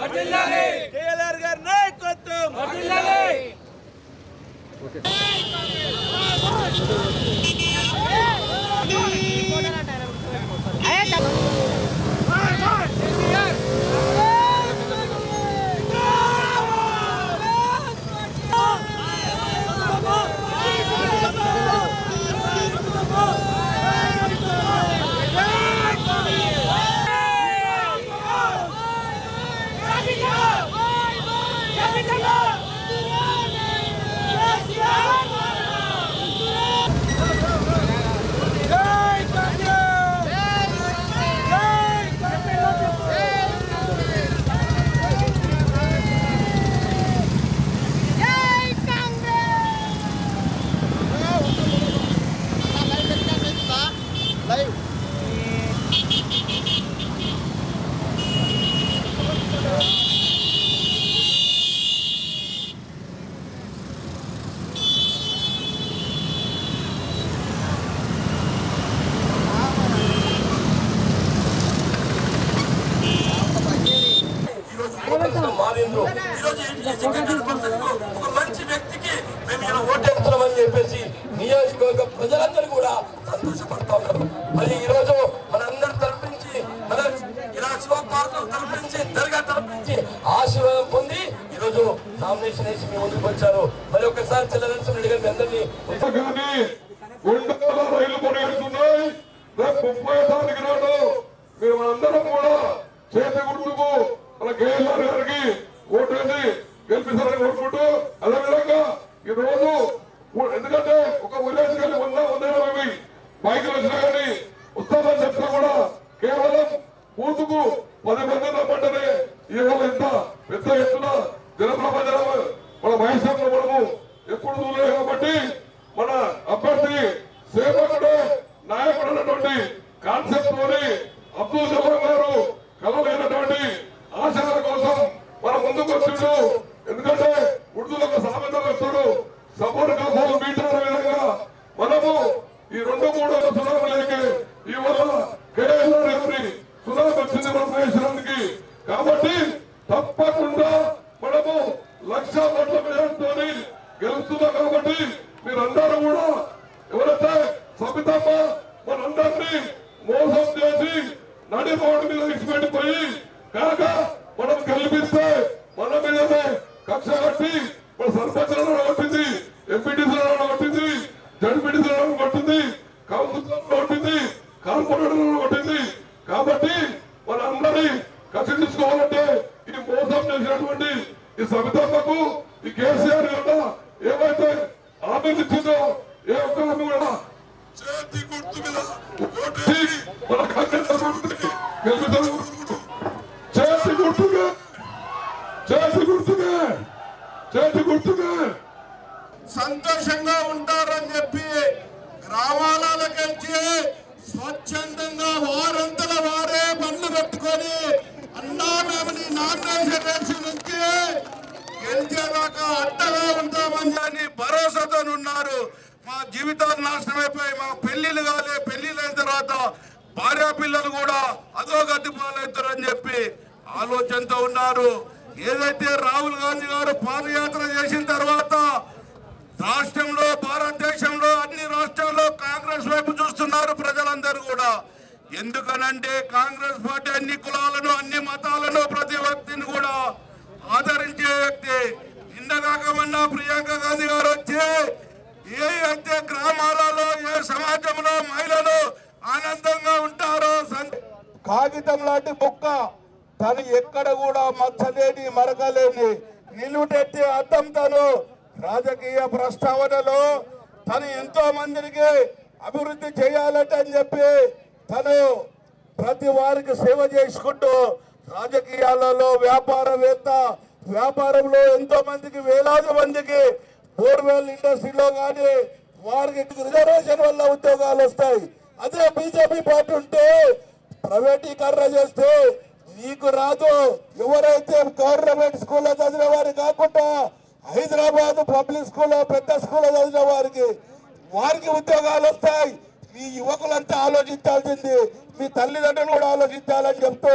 KLR గారి నాయకత్వం ఈరోజు నూతనంగా మారిండ్రు. ఈరోజు ఈ ఎడ్యుకేటెడ్ పర్సన్కు ఒక మంచి వ్యక్తికి మేము ఇలా ఓటేస్తున్నామని చెప్పేసి నియోజకవర్గ ప్రజలందరూ కూడా సంతోషపడతా ఉన్నారు మరి ఈ రోజు మనందరి తరపు నుంచి మన ఇలా శివపార్కుల తరపు నుంచి దర్గా తరపు నుంచి ఆశీర్వాదం పొంది ఈ రోజు నామినేషన్ వేసి మీ ముందుకు వచ్చారు మరి ఒకసారి చెల్లెల్సిన రెడ్డి గారిని అందరినీ కానీ గుండెల రైలు పరిగెడుతున్నాయి రేపు ముప్పై తారీఖు నాడు మీరు మనందరం కూడా చేతి గుర్తుకు మన కేఎల్ఆర్ గారికి ఓటేసి గెలిపిస్తారని కోరుకుంటూ అదేవిధంగా ఈ రోజు ఎందుకంటే ఒక విలేజ్ కానీ వంద వంద ఇరవై బైకులు వచ్చినా కానీ ఉత్సాహం చెప్తా కూడా కేవలం బూతుకు పది మంది రమ్మంటేనే ఇవాళ ఇంత పెద్ద ఎత్తున జనప్రపంచం మన మహేశ్వరంలో మనము ఎప్పుడు చూడలేదు కాబట్టి మన అభ్యర్థి సేవకుడు నాయకుడు అన్నటువంటి కాన్సెప్ట్ తోని అబ్దుల్ జబార్ గారు కలవలేనటువంటి ఆశయాల కోసం మన ముందుకు వచ్చిండు ఎందుకంటే ఉర్దూలో ఒక సామెత వస్తుడు సపోర్ట్ కోసం మీటర్ విధంగా మనము ఈ రెండు మూడు సునామీలకి ఈ వల్ల కేఎల్ఆర్ గారి సునామీ వచ్చింది మన మహేశ్వరానికి కాబట్టి తప్పకుండా మనము లక్ష కోట్ల మెజార్టీతోని గెలుస్తున్నాం కాబట్టి మీరందరూ కూడా ఎవరైతే సబితమ్మ మనందరినీ మోసం చేసి నడి రోడ్డు మీద విడిచిపెట్టిపోయి కాక మనం గెలిపిస్తే మన మీదనే కక్ష కట్టి మన సర్పంచులను కొట్టింది ఎంపీటీసీలను కొట్టింది జడ్పీటీసీలను కొట్టింది కౌన్సిలర్లను కొట్టింది కార్పొరేటర్లను కొట్టింది కాబట్టి మనందరి కక్ష తీసుకోవాలంటే ఈ మోసం చేసినటువంటి ఈ సబితమ్మకు ఈ కేసీఆర్ కూడా ఏవైతే హామీలు ఇచ్చిందో ఏ ఒక్క హామీ కూడా చేతి గుర్తు మీద ఓటేసి మన కాంగ్రెస్ అభ్యర్థిని గెలుపుతారు. చేతి గుర్తుగా చేతి గుర్తుగా చేతి గుర్తుగా సంతోషంగా ఉంటారని చెప్పి గ్రామాలకెళ్ళి స్వచ్ఛందంగా వారంతల వారే బండ్లు పెట్టుకొని అన్నా మేము నీ నామినేషన్ వేసి నుంచి గెలిచేదాకా అడ్డగా ఉంటామని అని భరోసాతో ఉన్నారు మా జీవితాలు నాశనం అయిపోయి మా పెళ్లిళ్ళు కాలే పెళ్లిళ్ళు అయిన తర్వాత భార్యా పిల్లలు కూడా అదో గతి పాలవుతారని చెప్పి ఆలోచనతో ఉన్నారు ఏదైతే రాహుల్ గాంధీ గారు పాదయాత్ర చేసిన తర్వాత రాష్ట్రంలో భారతదేశంలో అన్ని రాష్ట్రాల్లో కాంగ్రెస్ వైపు చూస్తున్నారు ప్రజలందరూ కూడా ఎందుకనంటే కాంగ్రెస్ పార్టీ అన్ని కులాలను అన్ని మతాలను ప్రతి వ్యక్తిని కూడా ఆదరించే వ్యక్తి నిన్నగాక మొన్న ప్రియాంక గాంధీ గారు వచ్చి ఏ అయితే గ్రామాలలో ఏ సమాజంలో మహిళలు ఆనందంగా ఉంటారో సం- కాగితం లాంటి బొక్క తను ఎక్కడ కూడా మచ్చలేని మరకలేని నిలువెత్తే అర్థం తను రాజకీయ ప్రస్తావనలో తను ఎంతో మందికి అభివృద్ధి చేయాలంటే అని చెప్పి తను ప్రతి వారికి సేవ చేసుకుంటూ రాజకీయాలలో వ్యాపారవేత్త వ్యాపారంలో ఎంతో మందికి వేలాది మందికి బోర్వెల్ ఇండస్ట్రీలో కానీ వారికి రిజర్వేషన్ వల్ల ఉద్యోగాలు వస్తాయి అదే బీజేపీ పార్టీ ఉంటే ప్రైవేటీకరణ చేస్తే నీకు రాదు ఎవరైతే గవర్నమెంట్ స్కూల్లో చదివిన వారు కాకుండా హైదరాబాద్ పబ్లిక్ స్కూల్లో పెద్ద స్కూల్లో చదివిన వారికి వారికి ఉద్యోగాలు వస్తాయి మీ యువకులంతా ఆలోచించాల్సింది మీ తల్లిదండ్రులు కూడా ఆలోచించాలని చెప్తూ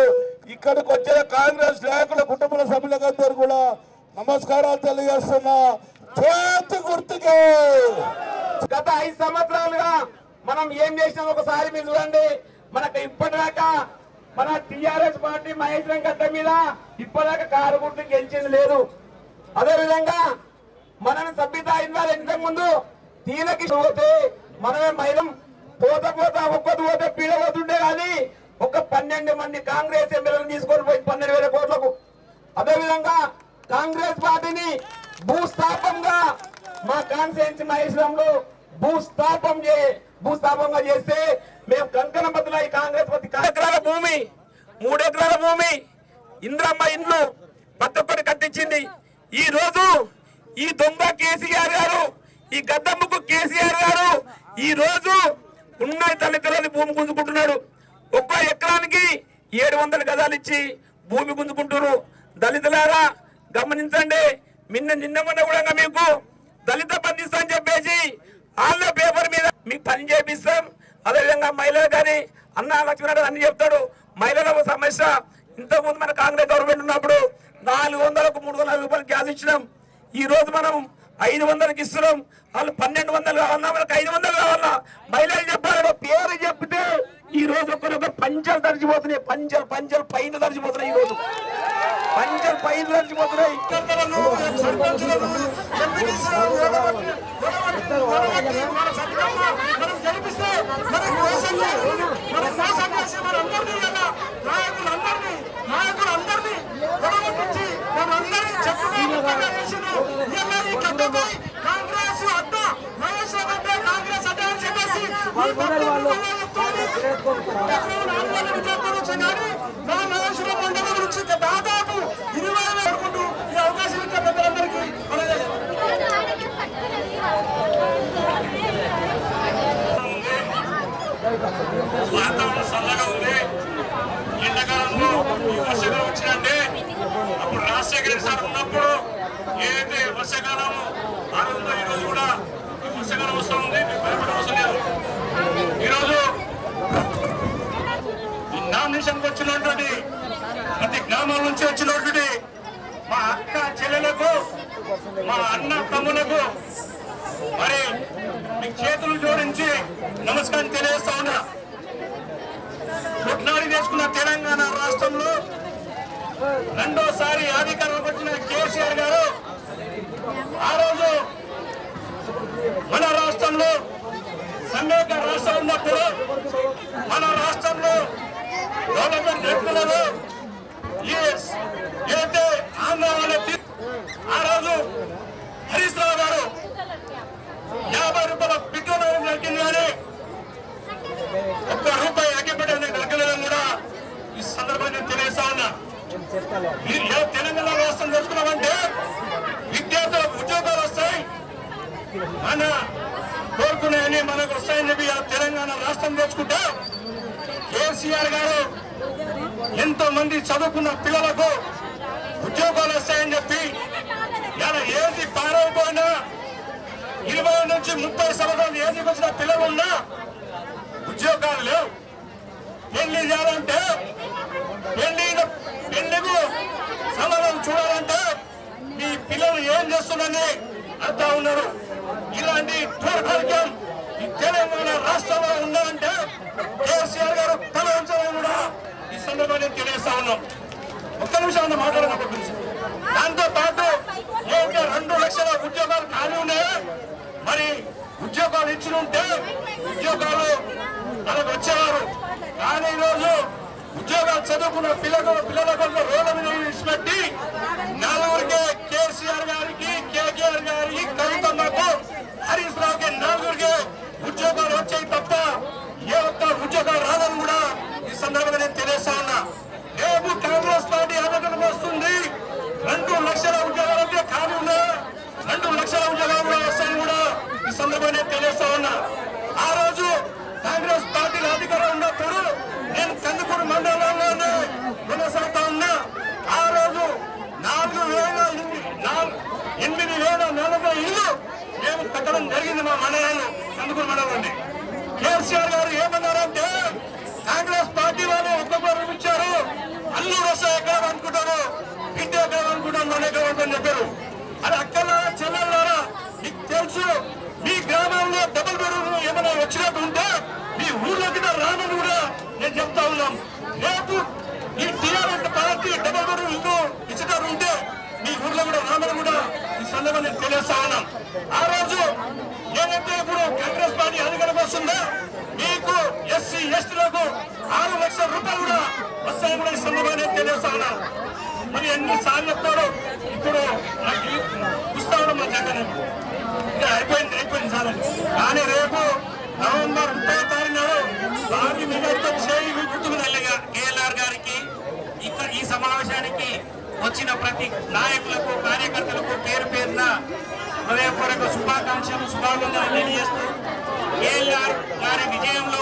ఇక్కడికి వచ్చిన కాంగ్రెస్ నాయకుల కుటుంబ సభ్యులందరూ కూడా నమస్కారాలు తెలియజేస్తున్నా చేతి గుర్తుకే గత ఐదు సంవత్సరాలుగా మనం ఏం చేసినాం ఒకసారి మీరు చూడండి మనకు ఇప్పటిదాకా మన టిఆర్ఎస్ పార్టీ మహేశ్వరం గడ్డ మీద ఇప్పటిదాకా కారు గుర్తు గెలిచింది లేదు అదే విధంగా మనం సభ్యత అయిన ఇంతకు ముందు తీలకి పోతే మనమే మహిళం పోత పోత ఒక్కటి పోతే పీడ పోతుండే కానీ ఒక పన్నెండు మంది కాంగ్రెస్ ఎమ్మెల్యేలను తీసుకొని పోయి పన్నెండు వేల కోట్లకు అదే విధంగా కాంగ్రెస్ పార్టీని భూస్థాపంగా మా కాన్స్టిట్యూన్సీ మహేశ్వరంలో భూస్థాపం చే భూస్థాపంగా చేస్తే మేము కంకణ బదులు ఈ కాంగ్రెస్ పార్టీ ఎకరాల భూమి మూడు ఎకరాల భూమి ఇంద్రమ్మ ఇండ్లు ప్రతి ఒక్కటి కట్టించింది ఈ రోజు ఈ దొంగ కేసీఆర్ గారు ఈ గద్దమ్మకు కేసీఆర్ గారు ఈ రోజు ఉన్న తల్లిదండ్రులని భూమి గుంజుకుంటున్నాడు ఒక్క ఎకరానికి ఏడు వందల గదాలు ఇచ్చి భూమి గుంజుకుంటున్నారు దళితులారా గమనించండి నిన్న నిన్న మొన్న కూడా మీకు దళిత బంధిస్తా అని చెప్పేసి వాళ్ళ పేపర్ మీద మీకు పని చేపిస్తాం అదేవిధంగా మహిళలు కానీ అన్న లక్ష్మణుడు అన్ని చెప్తాడు మహిళల సమస్య ఇంతకుముందు మన కాంగ్రెస్ గవర్నమెంట్ ఉన్నప్పుడు నాలుగు వందలకు మూడు వందల రూపాయలు గ్యాస్ ఇచ్చినాం ఈ రోజు మనం ఐదు వందలకి ఇస్తున్నాం వాళ్ళు పన్నెండు వందలు కావాలన్నా మనకు ఐదు వందలు కావాలన్నా మహిళలు చెప్పాలి పేరు చెప్తే ఈ రోజు ఒకరొక పంచలు తడిచిపోతున్నాయి పంచలు పంచలు పైన తడిచిపోతున్నాయి ఈ రోజు పంచలు పైన తడిచిపోతున్నాయి మనం గెలిపిస్తే మనం మోసం చేసి మనం మోసం చేసి మనందరినీ ఇలా నాయకులందరినీ నాయకులందరినీ గొడవపించి మనందరినీ చెప్పుగా ముక్కగా చేసినారు ఇలా ఈ గడ్డపై కాంగ్రెస్ అడ్డ మహేష్ గడ్డ కాంగ్రెస్ అడ్డ అని చెప్పేసి ఈ పక్కన వాళ్ళతోని నాలుగు విద్యార్థులు వచ్చి కానీ మా మహేశ్వర మండలం నుంచి దాదాపు ఇరవై వేల వరకు ఈ అవకాశం ఇచ్చిన పెద్దలందరికీ అలాగే వాతావరణం చల్లగా ఉంది ఎండాకాలంలో ఈ వర్షాకాలం వచ్చినంటే అప్పుడు రాజశేఖర రెడ్డి సార్ ఉన్నప్పుడు ఏదైతే వర్షాకాలం ఆనందంలో ఈ రోజు కూడా ఈ వర్షాకాలం వస్తూ ఉంది మీకు భయపడే అవసరం లేదు ఈరోజు ఈ నామినేషన్కి వచ్చినటువంటి ప్రతి గ్రామాల నుంచి వచ్చినటువంటి మా అక్క చెల్లెలకు మా అన్న తమ్ములకు మరి మీ చేతులు జోడించి నమస్కారం తెలియజేస్తా ఉన్నా పుట్నాడి చేసుకున్న తెలంగాణ రాష్ట్రంలో రెండోసారి అధికారంలోకి వచ్చిన కేసీఆర్ గారు ఆ రోజు మన రాష్ట్రంలో సమైక్య రాష్ట్రం ఉన్నప్పుడు మన రాష్ట్రంలో డెవలప్మెంట్ వ్యక్తులను ఎస్ ఏదైతే ఆంధ్ర వాళ్ళ తీ- ఆ రోజు హరీష్ రావు గారు యాభై రూపాయల పెట్రోల్ నరికింది కానీ ఒక్క రూపాయి అగ్గిపెట్టే నరకలేదని కూడా ఈ సందర్భంగా నేను తెలియజేస్తా ఉన్నా మీరు ఏ తెలంగాణ రాష్ట్రం తెచ్చుకున్నామంటే విద్యార్థులకు ఉద్యోగాలు వస్తాయి మన కోరుకున్నాయని మనకు వస్తాయని చెప్పి ఆ తెలంగాణ రాష్ట్రం తెచ్చుకుంటే కేసీఆర్ గారు ఎంతో మంది చదువుకున్న పిల్లలకు ఉద్యోగాలు వస్తాయని చెప్పి ఇలా ఏది పారైపోయినా ఇరవై నుంచి ముప్పై సంవత్సరాలు ఏదికి వచ్చిన పిల్లలు ఉన్నా ఉద్యోగాలు లేవు పెళ్లి చేయాలంటే పెళ్లి పెళ్లికు సమాధానం చూడాలంటే మీ పిల్లలు ఏం చేస్తున్నారని అర్థం ఉన్నారు ఇలాంటి దౌర్భాగ్యం ఈ తెలంగాణ రాష్ట్రంలో ఉండాలంటే కేసీఆర్ గారు తల ఉంచాలని కూడా ఈ సందర్భాన్ని తెలియజేస్తా ఉన్నాం ఒక్క నిమిషం అన్న మాట్లాడినప్పటి గురించి దాంతో పాటు ఏదైతే రెండు లక్షల ఉద్యోగాలు ఖాళీ ఉన్నాయో మరి ఉద్యోగాలు ఇచ్చి ఉంటే ఉద్యోగాలు మనకు వచ్చేవారు కానీ ఈరోజు ఉద్యోగాలు చదువుకున్న పిల్లలు పిల్లల కొరకు రోడ్ల మీద ఇచ్చిపెట్టి నలుగురికి కేసీఆర్ గారికి కేకేఆర్ గారికి కవితమ్మకు హరీష్ రావుకి నలుగురికి ఉద్యోగాలు వచ్చాయి తప్ప ఏ ఒక్క ఉద్యోగాలు రాదని కూడా ఈ సందర్భంగా నేను తెలియజేస్తా ఉన్నా రేపు కాంగ్రెస్ పార్టీ అధికారంలోకి వస్తుంది రెండు లక్షల ఉద్యోగాలు అంటే ఖాళీ ఉన్నాయి రెండు లక్షల ఉద్యోగాలు కూడా వస్తాయని కూడా ఈ సందర్భంగా నేను తెలియజేస్తా ఉన్నా ఆ రోజు కాంగ్రెస్ పార్టీలో అధికారం ఉన్నప్పుడు నేను కందుకూరు మండలంలోనే కొనసాగుతా ఉన్నా ఆ రోజు నాలుగు వేల ఎనిమిది నాలుగు- ఎనిమిది వేల నలభై ఇల్లు మేము కట్టడం జరిగింది మా మండలంలో కందుకూరు మండలంలో కేసీఆర్ గారు ఏమన్నా ఎవరు ఇల్లు ఇచ్చటారు ఉంటే మీ ఊర్లో కూడా రామని కూడా ఈ సందర్భంగా నేను తెలియజేస్తా ఉన్నాం ఆ రోజు ఏదైతే ఇప్పుడు కాంగ్రెస్ పార్టీ అధికారం వస్తుందో మీకు ఎస్సీ ఎస్టీలకు ఆరు లక్షల రూపాయలు కూడా వస్తాయని కూడా ఈ సందర్భంగా నేను తెలియజేస్తా ఉన్నాను మరి ఎన్ని సార్లు చెప్తారో ఇప్పుడు నాకు ఇస్తా ఉన్నాం మా జగన్ ఇంకా అయిపోయింది అయిపోయింది సార్ అని. కానీ రేపు నవంబర్ ముప్పై తారీఖు నాడు భారీ మెజార్టీతో చేయి గుర్తుకు నల్లగా కేఎల్ఆర్ గారికి ఇక్కడ ఈ సమావేశానికి వచ్చిన ప్రతి నాయకులకు కార్యకర్తలకు పేరు పేరున హృదయపూర్వక శుభాకాంక్షలు శుభాభినందనలు తెలియజేస్తూ కేఎల్ఆర్ గారి విజయంలో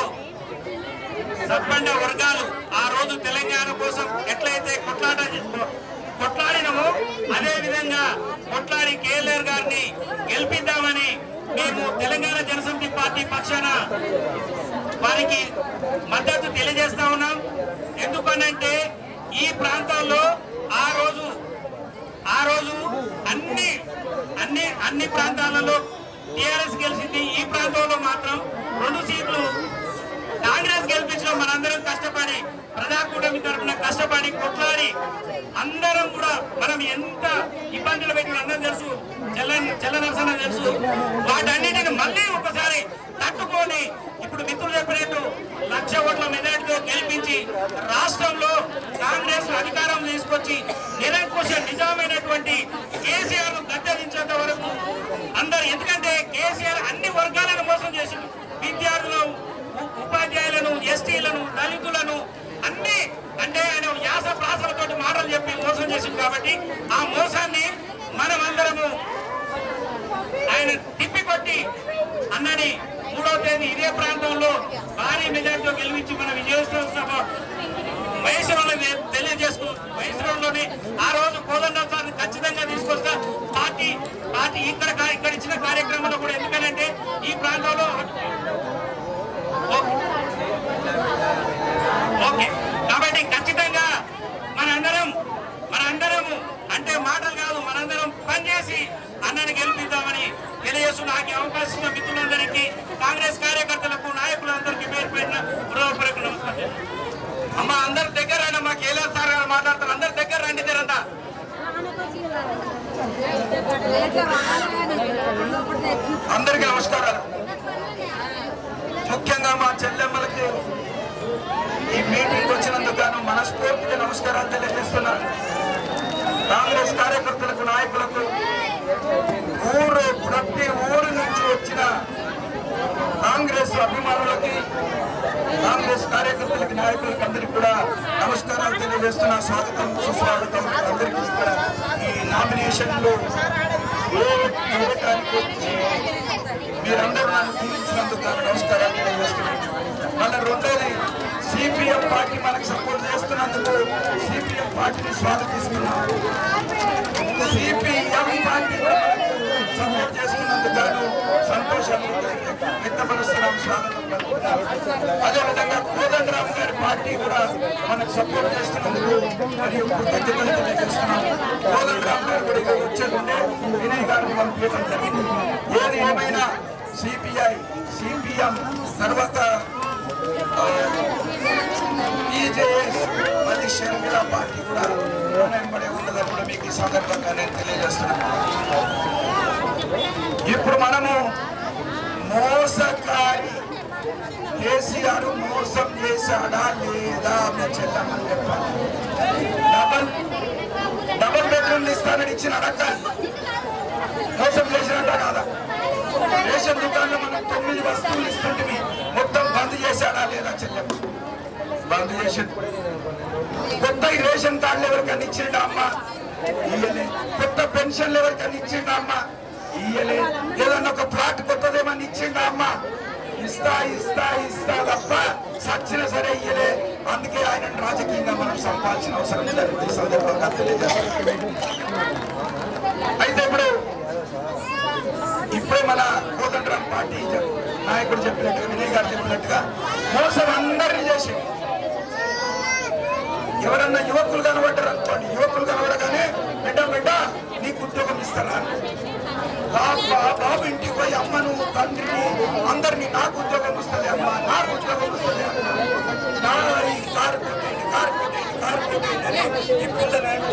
సబ్బండ వర్గాలు ఆ రోజు తెలంగాణ కోసం ఎట్లయితే కొట్లాట కొట్లాడినమో అదే విధంగా కొట్లాడి కేఎల్ఆర్ గారిని గెలిపిద్దామని మేము తెలంగాణ జనసమితి పార్టీ పక్షాన వారికి మద్దతు తెలియజేస్తా ఉన్నాం ఎందుకనంటే ఈ ప్రాంతాల్లో ఆ రోజు ఆ రోజు అన్ని అన్ని అన్ని ప్రాంతాలలో టిఆర్ఎస్ గెలిచింది ఈ ప్రాంతంలో మాత్రం రెండు సీట్లు కాంగ్రెస్ గెలిపించడం మనందరం కష్టపడి ప్రజాకూటమి తరఫున కష్టపడి కొట్లాడి అందరం కూడా మనం ఎంత ఇబ్బందులు పెట్టిన అందరం తెలుసు చెల్ల చెల్ల నరసన తెలుసు వాటన్నిటిని మళ్ళీ ఒకసారి తట్టుకొని ఇప్పుడు మిత్రులు చెప్పినట్టు లక్ష ఓట్ల మెజార్టీతో గెలిపించి రాష్ట్రంలో కాంగ్రెస్ అధికారం తీసుకొచ్చి నిరంకుశ నిజామైనటువంటి కేసీఆర్ ను గద్దెదించేంత వరకు అందరు ఎందుకంటే కేసీఆర్ అన్ని వర్గాలను మోసం చేసింది విద్యార్థులను ఉ- ఉపాధ్యాయులను ఎస్టీలను దళితులను అన్ని అంటే ఆయన యాస ప్రాసలతోటి మాటలు చెప్పి మోసం చేసింది కాబట్టి ఆ మోసాన్ని మనమందరము ఆయన తిప్పికొట్టి అన్నని మూడో తేదీ ఇదే ప్రాంతంలో భారీ మెజార్టీతో గెలిపించి మన విజయోత్సవ సభ మహేశ్వరంలో తెలియజేసుకు మహేశ్వరంలోని ఆ రోజు కోదండ సార్ ఖచ్చితంగా తీసుకొస్తా పార్టీ పార్టీ ఇక్కడ కా- ఇక్కడ ఇచ్చిన కార్యక్రమంలో కూడా ఎందుకంటే ఈ ప్రాంతంలో ఓకే. ఓకే కాబట్టి ఖచ్చితంగా మనందరం మనందరము అంటే మాటలు కాదు మనందరం పనిచేసి అన్నని గెలిపిద్దామని తెలియజేస్తూ నాకు ఈ అవకాశం ఇచ్చిన మిత్రులందరికీ కాంగ్రెస్ కార్యకర్తలకు నాయకులందరికీ పేరు పెట్టిన హృదయపూర్వక నమస్కారం అమ్మ అందరి దగ్గర రండి అమ్మా కేఎల్ఆర్ సార్ గారు మాట్లాడతారు అందరి దగ్గర రండి తెరంతా అందరికీ నమస్కారాలు ముఖ్యంగా మా చెల్లెమ్మలకి ఈ మీటింగ్ వచ్చినందుకు గాను మనస్ఫూర్తిగా నమస్కారాలు తెలియజేస్తున్నాను కాంగ్రెస్ కార్యకర్తలకు నాయకులకు ఊరు ప్రతి ఊరు నుంచి వచ్చిన కాంగ్రెస్ అభిమానులకి కాంగ్రెస్ కార్యకర్తలకి నాయకులకి అందరికీ కూడా నమస్కారాలు తెలియజేస్తున్నా స్వాగతం సుస్వాగతం అందరికీ కూడా ఈ నామినేషన్లు ఇవ్వటానికి వచ్చి మీరందరూ నన్ను దీవించినందుకు నాకు నమస్కారాలు తెలియజేస్తున్నాను మళ్ళీ రెండోది సిపిఎం పార్టీ మనకు సపోర్ట్ చేస్తున్నందుకు సిపిఎం పార్టీని స్వాగతిస్తున్నాం సిపిఎం పార్టీ కూడా మనకు సపోర్ట్ చేస్తున్నందుకు గాను సంతోషాన్ని వ్యక్తపరుస్తున్నాం స్వాగతం పలుకుతున్నాం. అదేవిధంగా కోదండరామ్ గారి పార్టీ కూడా మనకు సపోర్ట్ చేస్తున్నందుకు మరియు కృతజ్ఞతలు తెలియజేస్తున్నాం కోదండరామ్ గారు కూడా ఇక్కడ వచ్చేది వినయ్ గారిని పంపించడం జరిగింది ఏది ఏమైనా సిపిఐ సిపిఎం తర్వాత బీజేఎస్ మరి షర్మిల పార్టీ కూడా వెంబడి ఉండదని కూడా మీకు ఈ సందర్భంగా నేను తెలియజేస్తున్నాను ఇప్పుడు మనము మోసకారి కేసీఆర్ మోసం చేశాడా లేదా మీ చెల్లమ్మని చెప్పాలి డబల్ డబల్ బెడ్రూమ్ ఇస్తానని ఇచ్చిన అడక్క మోసం చేసినట్ట కాదా రేషన్ దుకాణంలో మనం తొమ్మిది వస్తువులు ఇస్తుంటే మొత్తం బంద్ చేశాడా లేదా చెల్లెమ్మ బంద్ చేసి కొత్త ఈ రేషన్ కార్డులు ఎవరికైనా ఇచ్చిండా అమ్మ ఇయ్యలే కొత్త పెన్షన్లు ఎవరికైనా ఇచ్చిండా అమ్మ ఇయ్యలే ఏదన్నా ఒక ప్లాట్ కొత్తదేమన్నా ఇచ్చిండా అమ్మ ఇస్తా ఇస్తా ఇస్తా తప్ప సచ్చినా సరే ఇయ్యలే అందుకే ఆయన రాజకీయంగా మనం సంపాదించిన అవసరం లేదని ఈ సందర్భంగా తెలియజేస్తాం అయితే ఇప్పుడు ఇప్పుడే మన కోదండరాం పార్టీ నాయకుడు చెప్పినట్టుగా వినయ్ గారు చెప్పినట్టుగా మోసం అందరినీ చేసి ఎవరన్నా యువకులు కనబడ్డారు అనుకోండి యువకులు కనబడగానే బిడ్డ బిడ్డ నీకు ఉద్యోగం ఇస్తారా బాబా బాబు ఇంటికి పోయి అమ్మను తండ్రిని అందరినీ నాకు ఉద్యోగం వస్తుంది అమ్మ నాకు ఉద్యోగం వస్తుంది అమ్మ నా ఈ కారు పెట్టేయండి కారు పెట్టేయండి కారు పెట్టేయండి అని ఈ పిల్లలు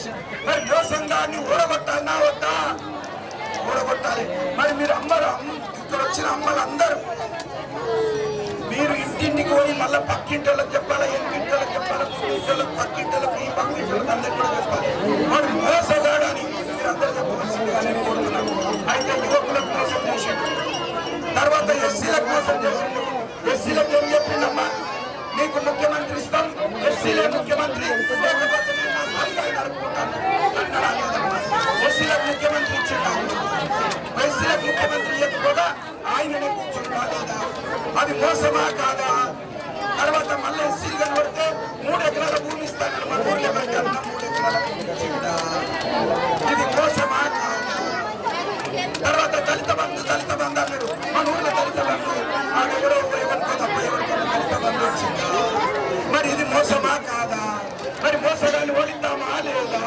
చేసి మరి మోసంగాన్ని ఓడగొట్టాలన్నా వద్దా ఓడగొట్టాలి మరి మీరు అమ్మరు అమ్మ- ఇక్కడ వచ్చిన అమ్మలు అందరూ మీరు ఇంటింటికి పోయి మళ్ళీ పక్కింటోళ్ళకి చెప్పాలా ఎన్నింటోళ్ళకి చెప్పాలా ఇంటోళ్ళకి పక్కింటోళ్ళకి ఈ పక్కింటోళ్ళకి అందరికి కూడా చెప్పాలి వాడు మోసగాడని మీరు అందరూ చెప్పవలసిందిగా నేను కోరుతున్నాను అయితే యువకులకు మోసం చేసిండు తర్వాత ఎస్సీలకు మోసం చేసిండు ఎస్సీలకు ఏం చెప్పిండమ్మా నీకు ముఖ్యమంత్రి ఇస్తాం ఎస్సీలే ముఖ్యమంత్రి లేకపోతే నేను నా తలకాయ నరుక్కుంటాను అన్నాడా లేదమ్మా? ఎస్సీలకు ముఖ్యమంత్రి ఇచ్చిండు ఎస్సీలకు ముఖ్యమంత్రి ఇవ్వకపోగా ఆయననే కూర్చుంటా లేదా అది మోసమా కాదా తర్వాత మళ్ళీ ఎస్సీలు కనబడితే మూడు ఎకరాల భూమి ఇస్తాను మన ఊర్లో పెట్టి అన్న మూడు ఎకరాల భూమి ఇచ్చిండా ఇది మోసమా కాదా తర్వాత దళిత బంధు దళిత బంధు అన్నాడు మన ఊర్లో దళిత బంధు ఆడెవరో ఎవరికో తప్ప ఎవరికో దళిత బంధు వచ్చిందా మరి ఇది మోసమా కాదా మరి మోసగాన్ని ఓడిద్దామా లేదా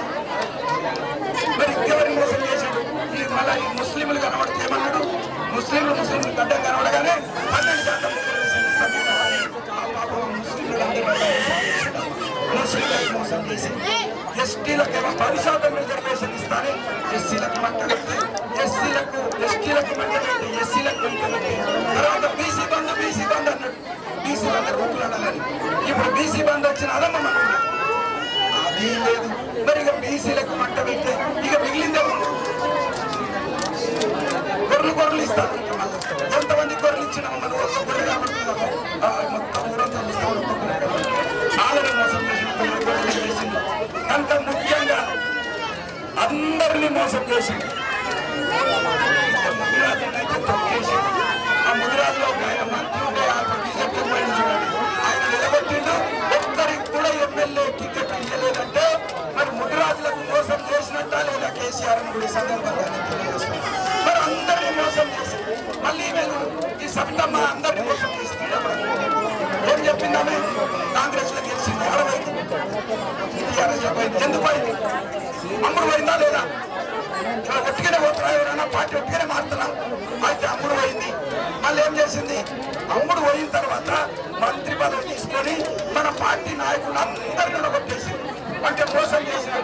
మరి ఇంకెవరిని మోసం చేశాడు ఈ మళ్ళా ఈ ముస్లింలు కనబడితే ఏమన్నాడు ముస్లింలు ముస్లింలు గడ్డం కనబడగానే పన్నెండు శాతం రిజర్వేషన్ ఇస్తాం ఆ పాపం ముస్లింలు అందరూ మోసం చేశాడు. ముస్లింలకు మోసం చేసి ఎస్టీలకు ఏమో పది శాతం రిజర్వేషన్ ఇస్తానే ఎస్సీలకు మట్టగట్టి ఎస్సీలకు ఎస్టీలకు మట్టగట్టి ఎస్సీలకు మట్టగట్టి తర్వాత బీసీ బంధు బీసీ బంధు అన్నాడు బీసీ బంధు కొట్లాడాలని ఇప్పుడు బీసీ బంధు వచ్చిన అదమ్మ మన ఊళ్ళో. అది లేదు మరి ఇక బీసీలకు మంట పెడితే ఇక మిగిలిందే ఉంది. గొర్రెలు గొర్రెలు ఇస్తారు కొంతమంది గొర్రెలు ఇచ్చిన మన ఒక్క గొర్రె కాబడుతుందమ్మా. ఆ, మొత్తం ఊరంతా ఇస్తారు, ఒక్క గొర్రె కాబట్టి. వాళ్ళని మోసం చేసిన గొర్రెలు చేసింది కనుక ముఖ్యంగా అందరినీ మోసం చేసింది ముదిరాజుని అయితే తొక్కేసి ఆ ముదిరాజులో ఒక ఆయన మంత్రి ఉండే ఆ బీజేపీ పోయింది చూడండి ఆయన నిలబెట్టిండు ఒక్కరికి కూడా ఎమ్మెల్యే టికెట్ ఇవ్వలేదంటే మరి ముదిరాజులకు మోసం చేసినట్టా లేదా కేసీఆర్ అని కూడా ఈ సందర్భంగా నేను తెలియజేస్తున్నాను. మరి అందరినీ మోసం చేసి మళ్ళీ మేము ఈ సబితమ్మ అందరినీ మోసం చేస్తుంది ఏం చెప్పిందామే కాంగ్రెస్ లో గెలిచింది అరవైంది టీఆర్ఎస్ లో పోయింది ఎందుకు పోయింది అమ్ముడు పోయిందా లేదా ఇలా ఒట్టిగానే పోతున్నా ఎవరైనా పార్టీ ఒట్టిగానే మారుతున్నా అయితే అమ్ముడు పోయింది మళ్ళీ ఏం చేసింది అమ్ముడు పోయిన తర్వాత మంత్రి పదవి తీసుకొని మన పార్టీ నాయకులు అందరినీ నిలబొట్టేసింది అంటే మోసం చేసిన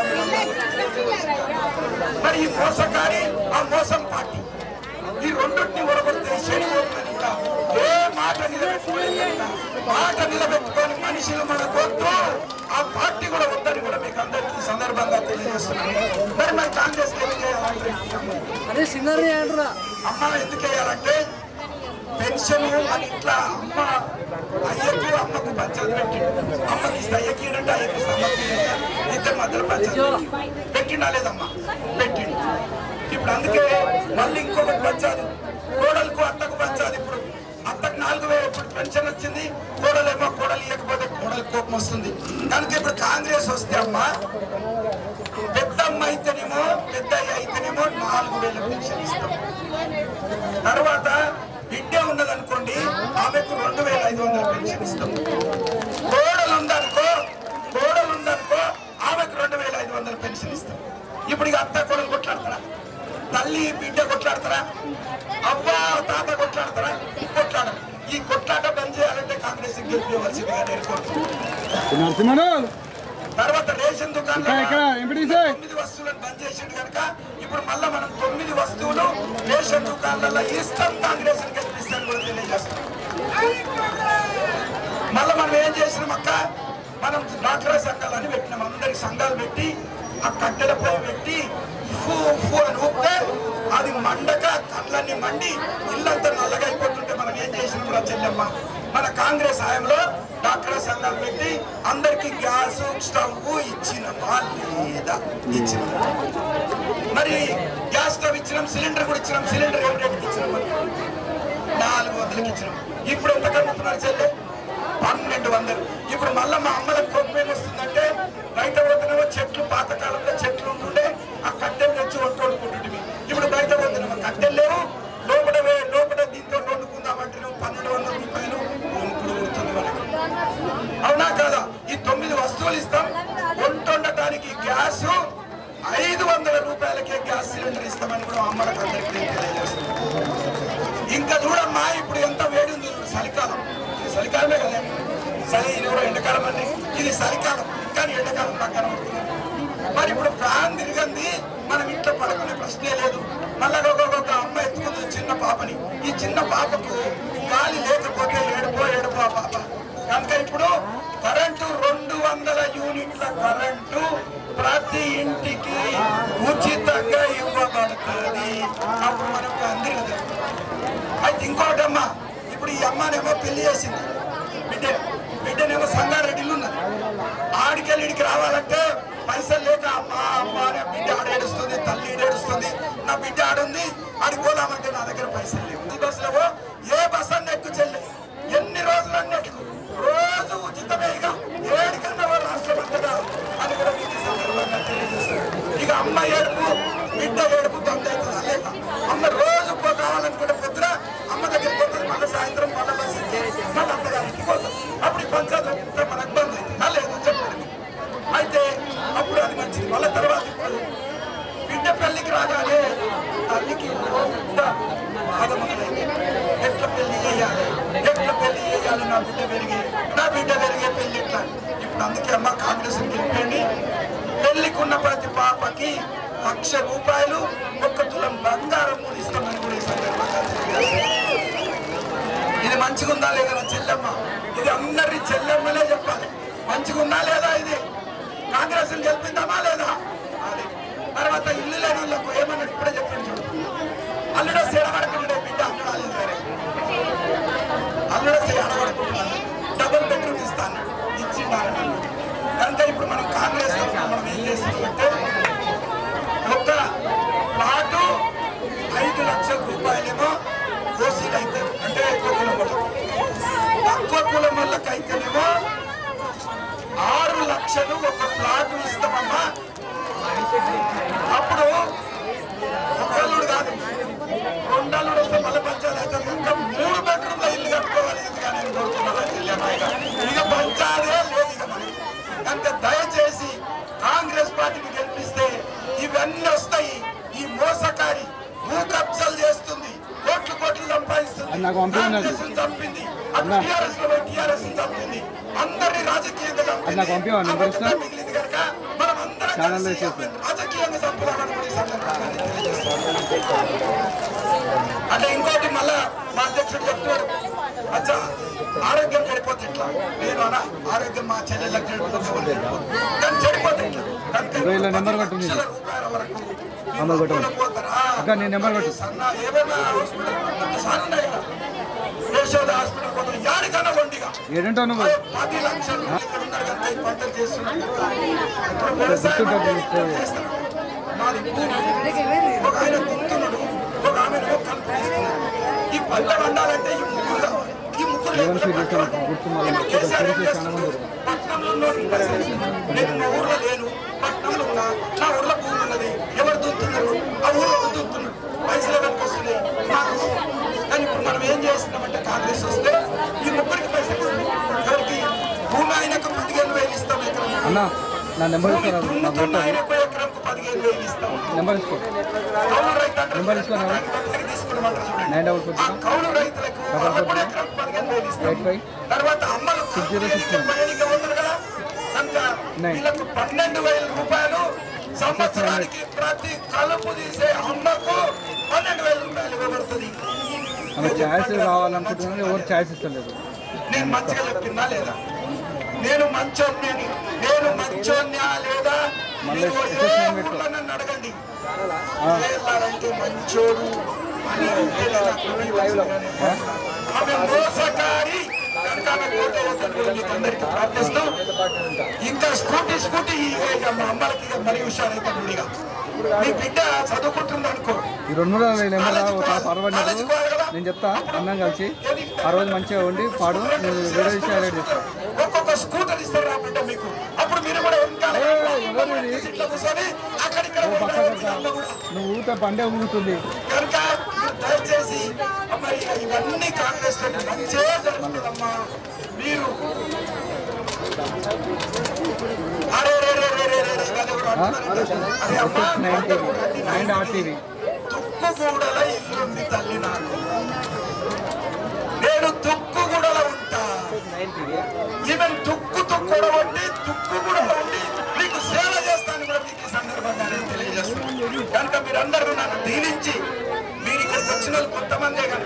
మరి ఈ మోసకారి ఆ మోసం పార్టీ ఈ రెండింటిని ఒరగొడితే శని ఓట్లని కూడా ఏ మాట నిలబెట్టుకోలేదు మాట నిలబెట్టుకొని మనుషులు మన వద్దు ఆ పార్టీ కూడా వద్దని కూడా మీకు అందరికీ ఈ సందర్భంగా తెలియజేస్తున్నాను మరి మరి కాంగ్రెస్ ఏం చేయాలంటే అదే సింగర్ అంటారా అమ్మ ఎందుకు వేయాలంటే పెన్షన్ మన ఇంట్లో అమ్మ అయ్యకు అమ్మకు పంచాయతీ పెట్టి అమ్మకి ఇస్తే అయ్యకి ఇయ్యడంటే అయ్యకి ఇస్తే అమ్మకి ఇయ్యడంట. ఇద్దరు మధ్యలో పంచాయతీ పెట్టిండా లేదమ్మా పెట్టిండు ఇప్పుడు అందుకే మళ్ళీ ఇంకొకటి పంచాలి కోడలకు అత్తకు పంచాలి ఇప్పుడు అత్తకు నాలుగు వేలు ఇప్పుడు పెన్షన్ వచ్చింది కోడలేమో కోడలు ఇవ్వకపోతే కోడలు కోపం వస్తుంది కనుక ఇప్పుడు కాంగ్రెస్ వస్తే అమ్మా పెద్ద అమ్మ అయితేనేమో పెద్ద అయ్య అయితేనేమో నాలుగు వేల పెన్షన్ ఇస్తాం తర్వాత బిడ్డ ఉన్నదనుకోండి ఆమెకు రెండు వేల ఐదు వందల పెన్షన్ ఇస్తాం కోడలు ఉందనుకో కోడలు ఉందనుకో ఆమెకు రెండు వేల ఐదు వందల పెన్షన్ ఇస్తాం ఇప్పుడు ఇక అత్త కోడలు కొట్లాడతారా తల్లి బిడ్డ కొట్లాడతారా అవ్వ తాత కొట్లాడతారా కొట్లాడరు ఈ కొట్లాట బంద్ చేయాలంటే కాంగ్రెస్ గెలిపవలసిందిగా నేను కోరుతున్నాను నరసింహను తర్వాత రేషన్ దుకాణం ఇక్కడ, ఇక్కడ, ఎంపీటీసీ. తొమ్మిది వస్తువులను బంద్ చేసిండు కనుక ఇప్పుడు మళ్ళా మనం తొమ్మిది వస్తువులు రేషన్ దుకాణాలలో ఇస్తాం కాంగ్రెస్ గెలిపిస్తాను కూడా తెలియజేస్తాం మళ్ళా మనం ఏం చేసినాం అక్క మనం డాక్టర్ సంఘాలని పెట్టినాం అందరికి సంఘాలు పెట్టి ఆ కట్టెలపై పెట్టి ఉఫు ఉఫు అని ఊపితే అది మండక కళ్ళన్ని మండి ఇల్లంతా నల్లగా అయిపోతుంటే మనం ఏం చేసినాం రా చెల్లెమ్మ మన కాంగ్రెస్ హయాంలో డాక్టర్ సంఘాలు పెట్టి అందరికి గ్యాస్ స్టవ్ ఇచ్చినమా లేదా ఇచ్చినాం మరి గ్యాస్ స్టవ్ ఇచ్చినాం సిలిండర్ కూడా ఇచ్చినాం సిలిండర్ ఏం రేటుకి ఇచ్చినాం మరి? నాలుగు వందలకి ఇచ్చినాం ఇప్పుడు ఎంత కమ్ముతున్నారు చెల్లె పన్నెండు వందలు ఇప్పుడు మళ్ళీ మా అమ్మలకు కోపం ఏమొస్తుందంటే బయట పోతున్నామో చెట్లు పాతకాలంలో చెట్లు ఉంటుండే ఆ కట్టెలు తెచ్చి వంట వండుకుంటుంటే ఇప్పుడు బయట పోతున్నామో కట్టెలు లేవు లోపల వే- లోపల దీంతో వండుకుందామంటే పన్నెండు వందల రూపాయలు వణుకుడు పుడుతుంది మనకి అవునా కాదా ఈ తొమ్మిది వస్తువులు ఇస్తాం వంట వండటానికి గ్యాస్ ఐదు వందల రూపాయలకే గ్యాస్ సిలిండర్ ఇస్తామని కూడా అమ్మలకు అందరికీ నేను తెలియజేస్తున్నాను ఇంకా చూడమ్మా ఇప్పుడు ఎంత వేడి ఉంది చూడు, చలికాలం ఇది చలికాలమే కదా చలి ఇది కూడా ఎండాకాలం అండి ఇది చలికాలం కానీ ఎండాకాలం పక్కన పడుతుంది అయిపోయింది మనం ఇంట్లో పడుకునే ప్రశ్నే లేదు మళ్ళా ఒక అమ్మ ఎత్తుకుంది చిన్న పాపని ఈ చిన్న పాపకు గాలి లేకపోతే ఏడుపో ఏడుపో ఆ పాప కనుక ఇప్పుడు కరెంటు రెండు వందల యూనిట్ల కరెంటు ప్రతి ఇంటికి ఉచితంగా ఇవ్వబడుతుంది అప్పుడు మనకు అంది కదా అయితే ఇంకోటమ్మా ఇప్పుడు ఈ అమ్మనేమో పెళ్లి చేసింది బిడ్డ బిడ్డనేమో సంగారెడ్డిలో ఉన్నది ఆడికెళ్ళి ఇడికి రావాలంటే పైసలు లేక అమ్మ అమ్మ అనే బిడ్డ ఆడ ఏడుస్తుంది తల్లి ఈడ ఏడుస్తుంది నా బిడ్డ ఆడుంది ఆడికి పోదామంటే నా దగ్గర పైసలు లేవు ఈ బస్సులో ఏ బస్ అన్న ఎక్కు చెల్లి ఎన్ని రోజులు అన్న ఎక్కు రోజు ఉచితమే ఇక ఏడికన్నా వాళ్ళు రాష్ట్రం అంతగా అని కూడా మీకు ఈ సందర్భంగా తెలియజేస్తారు ఇక అమ్మ ఏడుపు బిడ్డ ఏడుపు బంద్ అవుతుందా లేక అమ్మ రోజు పో కావాలనుకుంటే పొద్దున అమ్మ దగ్గర పోతుంది మళ్ళీ సాయంత్రం మళ్ళీ బస్ ఎక్కి మళ్ళీ అత్తగారికి పోతుంది అప్పుడు ఈ పంచాయతీ అంతా మనకు బంద్ అవుతుంది లేదు చెప్పండి అయితే అప్పుడు అది మంచిది మళ్ళీ తర్వాత ఇప్పుడు బిడ్డ పెళ్లికి రాగానే తల్లికి పెద్ద బాధ మొదలైంది ఎట్ల పెళ్లి చేయాలి ఎట్ల పెళ్లి చేయాలి నా బిడ్డ పెరిగి నా బిడ్డ పెరిగే పెళ్లి ఎట్లా ఇప్పుడు అందుకే అమ్మ కాంగ్రెస్ గెలిపండి పెళ్లికున్న ప్రతి పాపకి లక్ష రూపాయలు ఒక్క తులం బంగారం కూడా ఇస్తామని కూడా ఈ సందర్భంగా తెలియజేస్తున్నాను. ఇది మంచిగా ఉందా లేదా నా చెల్లెమ్మ ఇది అందరి చెల్లెమ్మలే చెప్పాలి మంచిగా ఉందా లేదా ఇది కాంగ్రెస్ గెలిపిందామా లేదా అది తర్వాత ఇల్లు లేని వాళ్ళకు ఏమన్నాడు ఇప్పుడే చెప్పండి చూడు అల్లుడ సేడబడుకుంటాడే బిడ్డ అన్నాడు సరే అల్లుడ సేడబడుకుంటున్నాడు డబుల్ బెడ్రూమ్ ఇస్తా అన్నాడు ఇచ్చిండాలని కనుక ఇప్పుడు మనం కాంగ్రెస్ తరఫున మనం ఏం చేస్తున్నామంటే ఒక ప్లాటు ఐదు లక్షల రూపాయలేమో ఓసీలు అయితే అంటే ఎక్కువ కులం వాళ్ళకు తక్కువ కులం వాళ్ళకి అయితేనేమో ఆరు లక్షలు ఒక ప్లాట్ ఇస్తామమ్మా అప్పుడు ఒకళ్ళు కాదు రెండల్లు వస్తే మళ్ళీ పంచాయతీ అవుతుంది కనుక మూడు బెడ్రూమ్ల ఇల్లు కట్టుకోవాలి ఎందుకని నేను కోరుతున్నాను చెల్లెమ్మాయిగా. ఇక పంచాదే లేదు ఇక మనకి కనుక దయచేసి కాంగ్రెస్ పార్టీని గెలిపిస్తే ఇవన్నీ వస్తాయి ఈ మోసకారి భూ కబ్జాలు చేస్తుంది కోట్లు కోట్లు సంపాదిస్తుంది నాకు పంపించండి. కాంగ్రెస్ ని చంపింది అటు టీఆర్ఎస్ లో టీఆర్ఎస్ ని చంపింది అందరినీ రాజకీయంగా చంపింది నాకు పంపించండి, ఆ నెంబర్ ఇస్తా? ఒక్కటే మిగిలింది కనుక మనం అందరం ఛానల్లో కలిసి వేసేస్తా. రాజకీయంగా చంపుదామని కూడా ఈ సందర్భంగా నేను తెలియజేస్తున్నాను. అంటే ఇంకోటి మళ్ళా మా అధ్యక్షుడు చెప్తాడు అచ్చా ఆరోగ్యం చెడిపోతే ఎట్లా నేను అనా ఆరోగ్యం మా చెల్లెళ్ళకి చెడిపోతే ఎవరు చెడిపోదు కానీ చెడిపోతే ఎట్లా కనుక ఇదిగో ఇలా నెంబర్ కొట్టు నీది. లక్షల రూపాయల వరకు నెంబర్ కొట్టు. మీరు పోతారా? అక్క, నీ నెంబర్ కొట్టు. సన్న ఏమైనా హాస్పిటల్ ఇంతసార్లు ఉన్నాయి కదా. యశోద హాస్పిటల్ పోతారు యాడికన్నా వండిగా ఏడుంటావు నువ్వు పది లక్షలు ఇక్కడ ఉన్నారు కనుక ఈ పంటలు చేస్తున్నారు ఇప్పుడు వ్యవసాయం గుర్తుంటుంది, అంటే గుర్తుంది. చేస్తారు. మాది భూమి. ఒక ఆయన దున్నుతున్నాడు ఒక ఆమె కలుపు తీస్తున్నారు ఈ పంట వండాలంటే ఈ ముగ్గురు కావాలి ఈ ముగ్గురు లేకపోతే ఏమని పంట చేస్తావు? గుర్తు మళ్ళీ ఇప్పుడు మర్చిపో- కేసీఆర్ ఏం తెలిసే చాలా మంది చేస్తున్నాడు? పట్టణంలో ఉన్నోడికి పైసలు ఇస్తున్నాడు. నేను మా ఊర్లో లేను పట్టణంలో ఉన్నా నా ఊర్లో భూమి ఉన్నది ఎవరు దున్నుతున్నారు ఆ ఊర్లో దున్నుతున్నారు పైసలు ఎవరికి వస్తున్నాయి నాకు కానీ ఇప్పుడు మనం ఏం చేస్తున్నామంటే కాంగ్రెస్ వస్తే ఈ ముగ్గురికి పైసలు ఇస్తున్నాం ఎవరికి భూమి ఆయనకు పదిహేను వేలు ఇస్తాం ఎకరం అన్న నా నెంబర్ భూమి ఇస్తాను నాకు దున్నుతున్న కొట్టాలి ఆయనకు ఎకరంకు పదిహేను వేలు ఇస్తాం నెంబర్ ఇసుకో కౌలు రైతు నెంబర్ ఇస్తాను ఎవరు? తీసుకున్నామంటారు చూడండి నైన్ డబల్ ఫోర్ ఆ కౌలు రైతులకు వాళ్ళకు కూడా ఎకరాకు పదిహేను వేలు ఇస్తాం. ఎయిట్ ఫైవ్ తర్వాత అమ్మలు సిక్స్ జీరో సిక్స్ కాపులు పైనకి పోతారు కదా కనుక నైన్. వీళ్ళకు పన్నెండు వేల రూపాయలు సంవత్సరానికి ప్రతి కలుపు తీసే అమ్మకు పన్నెండు వేల రూపాయలు ఇవ్వబడుతుంది ఆమె ఛాయిస్ కావాలనుకుంటున్నాను ఎవరు ఛాయిస్ ఇస్తలేదు నేను మంచిగా చెప్తున్నా లేదా నేను మంచోన్ని నేను మంచోన్యా లేదా మళ్ళీ మీరు ఏ assessment పెట్టు. ఊర్లో నన్ను అడగండి వెళ్ళాలంటే మంచోడు అని ఏదైనా కొన్ని వచనాలు ఆమె మోసకారి కనుక ఆమె ఓటు వేయాలని కూడా మీకు అందరికీ ప్రార్థిస్తూ ఇంకా స్కూటీ స్కూటీ ఇక మా అమ్మలకి ఇక మరి హుషారైతే ఇక మీ బిడ్డ చదువుకుంటుంది అనుకో ఈ రెండు రోజులు నెంబర్ ఒక పర్వాలేదు నేను చెప్తా అన్నం కలిసి ఆ రోజు మంచిగా ఉండి పాడు నేను వేరే విషయాలు యాడ్ చేస్తా ఒక్కొక్క స్కూటర్ ఇస్తారు ఆ బిడ్డ మీకు అప్పుడు మీరు కూడా వెనకాల ఎవరు ఇది? సీట్లో కూర్చొని అక్కడిక్కడ ఓ పక్క కూడా నువ్వు ఊరితే బండే ఊగుతుంది కనుక మీరు దయచేసి మరి ఇవన్నీ కాంగ్రెస్ లో మంచిగా జరుగుతుందమ్మా మీరు అరే రే రే రే రే రే రే కదా ఎవరు అంటున్నారు? అరే అమ్మా, nine TV nine R TV తుక్కుగూడల ఇల్లుంది తల్లి నాకు నేను తుక్కుగూడల ఉంటా ఈవెన్ తుక్కు తుక్కుడ ఉండి తుక్కుగూడలో ఉండి మీకు సేవ చేస్తాను కూడా మీకు ఈ సందర్భంగా నేను తెలియజేస్తాను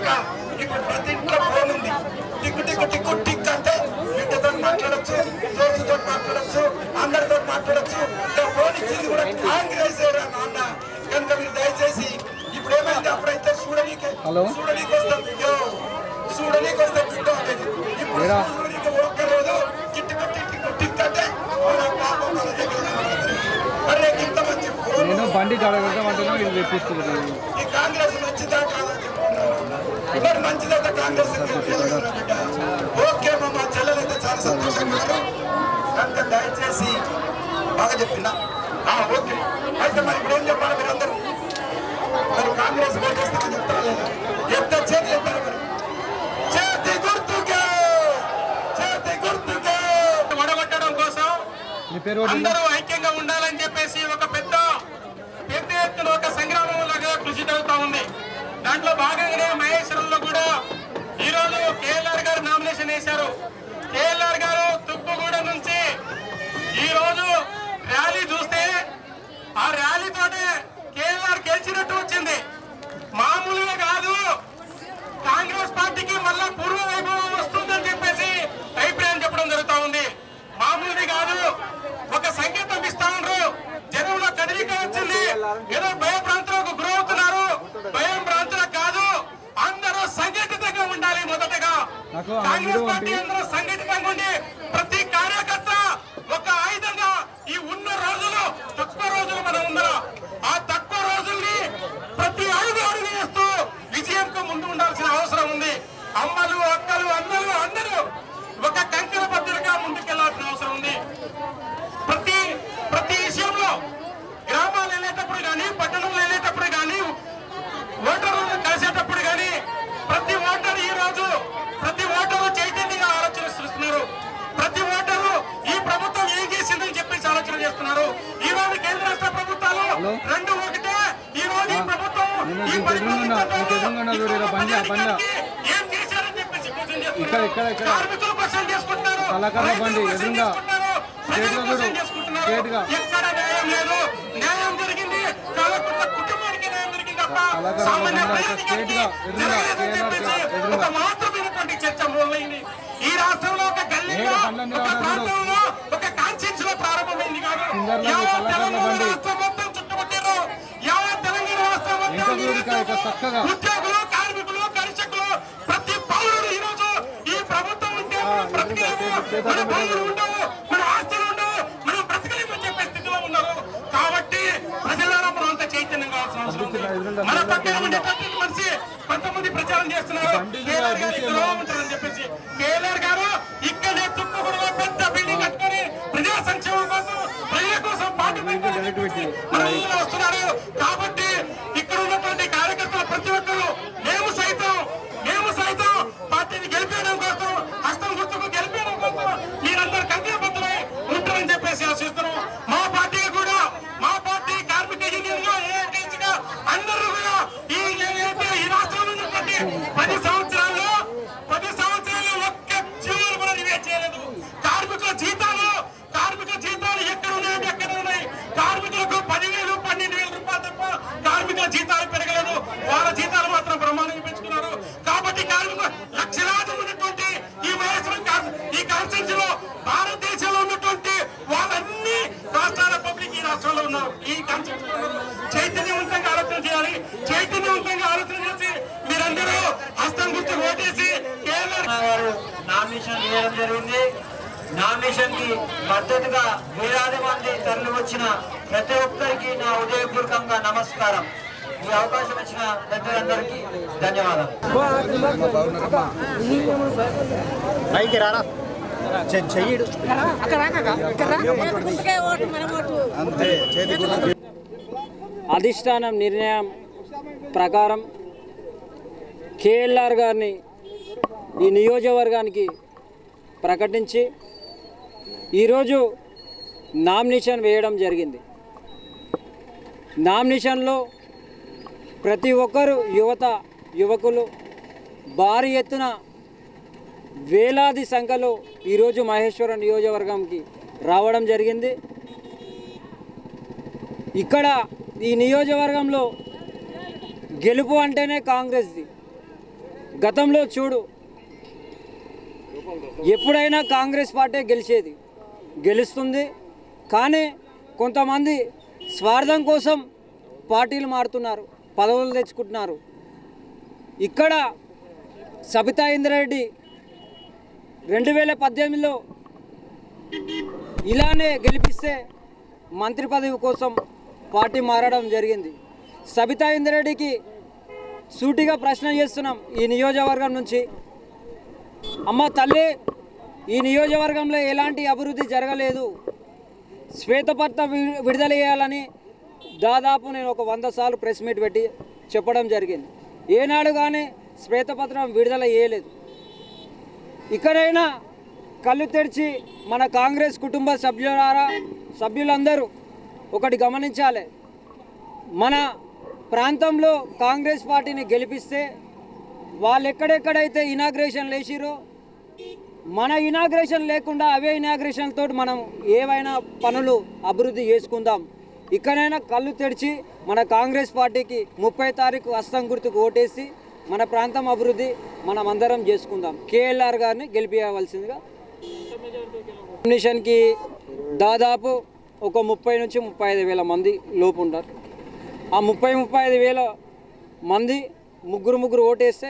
వచ్చినాక ఇప్పుడు ప్రతి ఇంట్లో ఫోన్ ఉంది టిక్కు టిక్కు టిక్కు టిక్ అంటే బిడ్డతో మాట్లాడచ్చు దోస్తుతో మాట్లాడచ్చు అందరితో మాట్లాడచ్చు ఇంకా ఫోన్ ఇచ్చింది కూడా కాంగ్రెస్ ఏరా నాన్న కనుక మీరు దయచేసి ఇప్పుడు ఏమైంది అప్పుడైతే చూడనీకే హలో. చూడనీకి వస్తాం బిడ్డో చూడనీకి వస్తాం బిడ్డో అనేది ఇప్పుడు ఏరా? చూడనీకి ఒక్కరోజు టిక్కు టిక్కు టిక్ అంటే మన పాపం మన దగ్గర కనబడుతుంది. అరే ఇంత మంచి ఫోన్ నేను బండి కడగడం అంటున్నా ఇది తెప్పిస్తుంది ఈ కాంగ్రెస్ మంచిదా కాదా చెప్పుకుంటున్నాను. మరి మంచిదైతే కాంగ్రెస్ గెలవగలరా బిడ్డ? ఓకే మా చెల్లెలైతే చాలా సంతోషంగా ఉన్నారు. కనుక దయచేసి బాగా చెప్పిందా ఆ, ఓకే అయితే మరి ఇప్పుడు ఏం చెప్పాలి మీరందరూ మరి కాంగ్రెస్ ఓటేస్తామని చెప్తారా లేదా ఎంత చేతి చెప్పారు మరి చేతి గుర్తుకే చేతి గుర్తుకే ఒడగొట్టడం కోసం నీ పేరు ఒకటి అందరూ ఐక్యంగా ఉండాలని చెప్పేసి ఒక పెద్ద పెద్ద ఎత్తున ఒక సంగ్రామం లాగా కృషి జరుగుతా ఉంది దాంట్లో భాగంగానే మహేశ్వరంలో కూడా ఈ రోజు కేఎల్ఆర్ గారు నామినేషన్ వేశారు కేఎల్ఆర్ గారు తుప్పుగూడ నుంచి ఈ రోజు ర్యాలీ చూస్తే ఆ ర్యాలీ తోటే కేఎల్ఆర్ గెలిచినట్టు వచ్చింది మామూలుగా కాదు కాంగ్రెస్ పార్టీకి మళ్ళా పూర్వ వైభవం వస్తుందని చెప్పేసి అభిప్రాయం చెప్పడం జరుగుతా ఉంది మామూలుది కాదు ఒక సంకేతం ఇస్తా ఉన్నారు జనంలో కదలిక వచ్చింది ఏదో భయ ప్రాంతాలకు గురవుతున్నారు భయం ప్రాంతాలకు కాదు అందరూ సంఘటితంగా ఉండాలి మొదటగా నాకు ఆ కాంగ్రెస్ వీడియో పార్టీ పంపి. అందరూ సంఘటితంగా ఉండి ప్రతి కార్యకర్త ఒక ఆయుధంగా ఈ ఉన్న రోజులు తక్కువ రోజులు మనం ఉందా ఆ తక్కువ రోజుల్ని ప్రతి అడుగు అడుగు వేస్తూ విజయంకు ముందు ఉండాల్సిన అవసరం ఉంది అమ్మలు అక్కలు అందరూ అందరూ ఒక కంకణ బద్దలుగా ముందుకెళ్లాల్సిన అవసరం ఉంది ప్రతి ప్రతి విషయంలో గ్రామాలు వెళ్ళేటప్పుడు కానీ పట్టణంలో వెళ్ళేటప్పుడు కానీ ఓటర్లను కలిసేటప్పుడు కానీ ప్రతి ఓటర్ ఈ రోజు ప్రతి ఓటరు చైతన్యంగా ఆలోచన చేస్తున్నారు ప్రతి ఓటరు ఈ ప్రభుత్వం ఏం చేసిందని చెప్పేసి ఆలోచన చేస్తున్నారు ఈ రోజు కేంద్ర రాష్ట్ర ప్రభుత్వాలు రెండు ఒకటే ఈ రోజు ఈ ప్రభుత్వం నేను ఈ నీకు ఎదురుగా ఉన్నా, నీకు ఎదురుగా ఉన్నా చూడు, ఈడ బండి, ఆ బండి. ఏం చేశారని చెప్పేసి క్వశ్చన్ ఇక్కడ, చేస్తున్నారు ఇక్కడ, ఇక్కడ. కార్మికులు క్వశ్చన్ చేసుకుంటున్నారు కళాకారుల రైతులు బండి, క్వశ్చన్ ఎదురుగా. చేసుకుంటున్నారు ప్రజలు స్ట్రేట్గా క్వశ్చన్ చూడు. చేసుకుంటున్నారు స్ట్రేట్గా. ఎక్కడ న్యాయం లేదు న్యాయం జరిగింది కలకుంట కుటుంబానికి న్యాయం జరిగింది తప్ప కళాకారుల సామాన్య బండి, ప్రజలకి స్ట్రేట్గా, ఎదురుగా, జరగలేదని కేఎల్ఆర్ చెప్పేసి ఎదురుగా. ఒక మాత్రమైనటువంటి చర్చ మొదలైంది ఈ రాష్ట్రంలో ఒక గల్లీలో ఏడు బండ్లన్నీ ఒక రావడం చూడు. ప్రాంతంలో ఒక కాన్స్టిట్యూన్స్ లో ప్రారంభమైంది కాదు సింగర్లో యావత్ కళాకారుల తెలంగాణ బండి. రాష్ట్రం మొత్తం చుట్టుముట్టారు యావత్ తెలంగాణ రాష్ట్రం మొత్తం ఇంకా చూడు ఇక, ఇక చక్కగా. ఉద్యోగులు కార్మికులు కర్షకులు ప్రతి పౌరుడు ఈ రోజు ఈ ప్రభుత్వం ఉంటే మనం బ్రతకలేము మన పనులు ఉండవు మన ఆస్తులు ఉండవు మనం బ్రతకలేమని చెప్పే స్థితిలో ఉన్నారు కాబట్టి ప్రజలారా మనం అంత చైతన్యం కావాల్సిన అవసరం ఉంది మన పక్కన ఉండేటువంటి మనిషి కొంతమంది ప్రచారం చేస్తున్నారు కేఎల్ఆర్ గారు ఇక్కడ ఉంటారని చెప్పేసి కేఎల్ఆర్ గారు ఇక్కడే తుక్కుగూడలో పెద్ద బిల్డింగ్ కట్టుకొని ప్రజా సంక్షేమం కోసం ప్రజల కోసం పాటు పెట్టాలని చెప్పేసి మన ముందులో వస్తున్నారు కాబట్టి ఇక్కడ ఉన్నటువంటి కార్యకర్తలు ప్రతి ఒక్కరు మేము సైతం మేము సైతం పార్టీని గెలిపేయడం కోసం హస్తం గుర్తుకు గెలిపేయడం కోసం మీరందరూ కంకణబద్ధులై ఉంటారని చెప్పేసి ఆశిస్తున్నాం మా పార్టీ కూడా మా పార్టీ కార్మిక యూనియన్ గా AITC గా అందరూ కూడా ఈ ఏదైతే ఈ రాష్ట్రంలో ఉన్నటువంటి పది సంవత్సరాల్లో పది సంవత్సరాల్లో ఒక్క జీవోలు కూడా రివేట్ చేయలేదు కార్మికుల జీతాలు కార్మికుల జీతాలు ఎక్కడ ఉన్నాయంటే ఎక్కడ ఉన్నాయి కార్మికులకు పదివేలు పన్నెండు వేల రూపాయలు తప్ప కార్మికుల జీతాలు పెరగలేదు వాళ్ళ జీతాలు మాత్రం బ్రహ్మాండంగా పెంచుకున్నారు కాబట్టి కార్మికులు లక్షలాది ఉన్నటువంటి ఈ మహేశ్వరం కాన్- ఈ కాన్స్టిట్యూన్సీ లో భారతదేశంలో ఉన్నటువంటి వాళ్ళన్ని రాష్ట్రాల పబ్లిక్ ఈ రాష్ట్రంలో ఉన్నారు ఈ కాన్స్టిట్యూన్సీ లో ఉన్నారు. చైతన్యవంతంగా ఆలోచన చేయాలి చైతన్యవంతంగా ఆలోచన చేసి మీరందరూ హస్తం గుర్తు ఓటేసి కేవలం గారు నామినేషన్ వేయడం జరిగింది నామినేషన్ కి మద్దతుగా వేలాది మంది తరలి వచ్చిన ప్రతి ఒక్కరికి నా ఉదయపూర్వకంగా నమస్కారం ఈ అవకాశం ఇచ్చిన పెద్దలందరికీ ధన్యవాదాలు అధిష్టానం నిర్ణయం ప్రకారం కేఎల్ఆర్ గారిని ఈ నియోజకవర్గానికి ప్రకటించి ఈరోజు నామినేషన్ వేయడం జరిగింది నామినేషన్లో ప్రతి ఒక్కరు యువత యువకులు భారీ ఎత్తున వేలాది సంఖ్యలో ఈరోజు మహేశ్వరం నియోజకవర్గంకి రావడం జరిగింది ఇక్కడ ఈ నియోజకవర్గంలో గెలుపు అంటేనే కాంగ్రెస్ది గతంలో చూడు ఎప్పుడైనా కాంగ్రెస్ పార్టీ గెలిచేది గెలుస్తుంది కానీ కొంతమంది స్వార్థం కోసం పార్టీలు మారుతున్నారు పదవులు తెచ్చుకుంటున్నారు ఇక్కడ సబితా ఇంద్రారెడ్డి రెండు వేల పద్దెనిమిదిలో ఇలానే గెలిపిస్తే మంత్రి పదవి కోసం పార్టీ మారడం జరిగింది సబితా ఇంద్రారెడ్డికి సూటిగా ప్రశ్న చేస్తున్నాం ఈ నియోజకవర్గం నుంచి అమ్మ తల్లి ఈ నియోజకవర్గంలో ఎలాంటి అభివృద్ధి జరగలేదు శ్వేతపత్రం వి- విడుదల చేయాలని దాదాపు నేను ఒక వంద సార్లు ప్రెస్ మీట్ పెట్టి చెప్పడం జరిగింది ఏనాడు కానీ శ్వేతపత్రం విడుదల చేయలేదు ఇక్కడైనా కళ్ళు తెరిచి మన కాంగ్రెస్ కుటుంబ సభ్యులారా సభ్యులందరూ ఒకటి గమనించాలి మన ప్రాంతంలో కాంగ్రెస్ పార్టీని గెలిపిస్తే వాళ్ళు ఎక్కడెక్కడైతే ఇనాగ్రేషన్ లేచిరో మన ఇనాగ్రేషన్ లేకుండా అవే ఇనాగ్రేషన్ తోటి మనం ఏవైనా పనులు అభివృద్ధి చేసుకుందాం ఇక్కడైనా కళ్ళు తెరిచి మన కాంగ్రెస్ పార్టీకి ముప్పై తారీఖు హస్తం గుర్తుకు ఓటేసి మన ప్రాంతం అభివృద్ధి మనం అందరం చేసుకుందాం కేఎల్ఆర్ గారిని గెలిపించవలసిందిగా నామినేషన్కి దాదాపు ఒక ముప్పై నుంచి ముప్పై ఐదు వేల మంది లోపు ఉంటారు ఆ ముప్పై ముప్పై ఐదు వేల మంది ముగ్గురు ముగ్గురు ఓటేస్తే